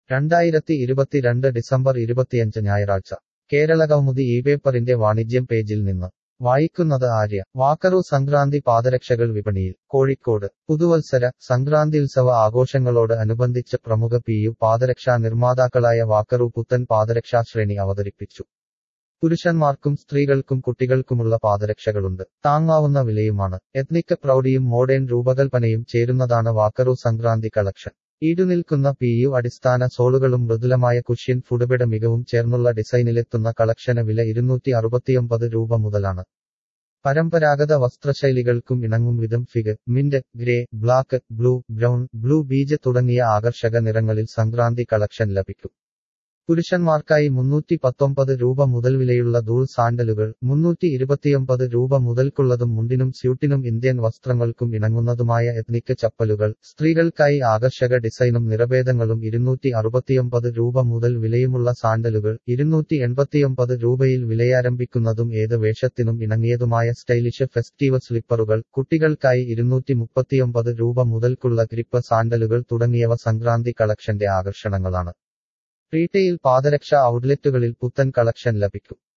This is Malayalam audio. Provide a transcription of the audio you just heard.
രണ്ടായിരത്തി ഇരുപത്തിരണ്ട് ഡിസംബർ ഇരുപത്തിയഞ്ച് ഞായറാഴ്ച കേരളകൗമുദി ഈ പേപ്പറിന്റെ വാണിജ്യം പേജിൽ നിന്ന് വായിക്കുന്നത് ആര്യ വാക്കറു സംക്രാന്തി പാദരക്ഷകൾ വിപണിയിൽ കോഴിക്കോട് പുതുവത്സര സംക്രാന്തി ഉത്സവ ആഘോഷങ്ങളോട് അനുബന്ധിച്ച് പ്രമുഖ പി യു പാദരക്ഷാ നിർമ്മാതാക്കളായ വാക്കറു പുത്തൻ പാദരക്ഷാ ശ്രേണി അവതരിപ്പിച്ചു പുരുഷന്മാർക്കും സ്ത്രീകൾക്കും കുട്ടികൾക്കുമുള്ള പാദരക്ഷകളുണ്ട് താങ്ങാവുന്ന വിലയുമാണ് എത്നിക് പ്രൗഢിയും മോഡേൺ രൂപകൽപ്പനയും ചേരുന്നതാണ് വാക്കറു സംക്രാന്തി കളക്ഷൻ ഈടുനിൽക്കുന്ന പി യു അടിസ്ഥാന സോളുകളും മൃദുലമായ കുഷ്യൻ ഫുഡുബിട മികവും ചേർന്നുള്ള ഡിസൈനിലെത്തുന്ന കളക്ഷന് വില ഇരുന്നൂറ്റി അറുപത്തിയൊമ്പത് രൂപ മുതലാണ് പരമ്പരാഗത വസ്ത്രശൈലികൾക്കും ഇണങ്ങും വിധം fig mint grey black blue brown blue beige തുടങ്ങിയ ആകർഷക നിറങ്ങളിൽ സംക്രാന്തി കളക്ഷൻ ലഭിക്കും പുരുഷന്മാർക്കായി മുന്നൂറ്റി പത്തൊമ്പത് രൂപ മുതൽ വിലയുള്ള ധൂൾ സാൻഡലുകൾ മുന്നൂറ്റി ഇരുപത്തിയൊമ്പത് രൂപ മുതൽക്കുള്ളതും മുണ്ടിനും സ്യൂട്ടിനും ഇന്ത്യൻ വസ്ത്രങ്ങൾക്കും ഇണങ്ങുന്നതുമായ എത്നിക് ചപ്പലുകൾ സ്ത്രീകൾക്കായി ആകർഷക ഡിസൈനും നിറഭേദങ്ങളും ഇരുന്നൂറ്റി അറുപത്തിയൊമ്പത് രൂപ മുതൽ വിലയുമുള്ള സാൻഡലുകൾ ഇരുന്നൂറ്റി എൺപത്തിയൊമ്പത് രൂപയിൽ വിലയാരംഭിക്കുന്നതും ഏത് വേഷത്തിനും ഇണങ്ങിയതുമായ സ്റ്റൈലിഷ് ഫെസ്റ്റീവ് സ്ലിപ്പറുകൾ കുട്ടികൾക്കായി ഇരുന്നൂറ്റി മുപ്പത്തിയൊമ്പത് രൂപ മുതൽക്കുള്ള ഗ്രിപ്പ് സാൻഡലുകൾ തുടങ്ങിയവ സംക്രാന്തി കളക്ഷന്റെ ആകർഷണങ്ങളാണ് റീറ്റെയിൽ പാദരക്ഷ ഔട്ട്ലെറ്റുകളിൽ പുത്തൻ കളക്ഷൻ ലഭിക്കും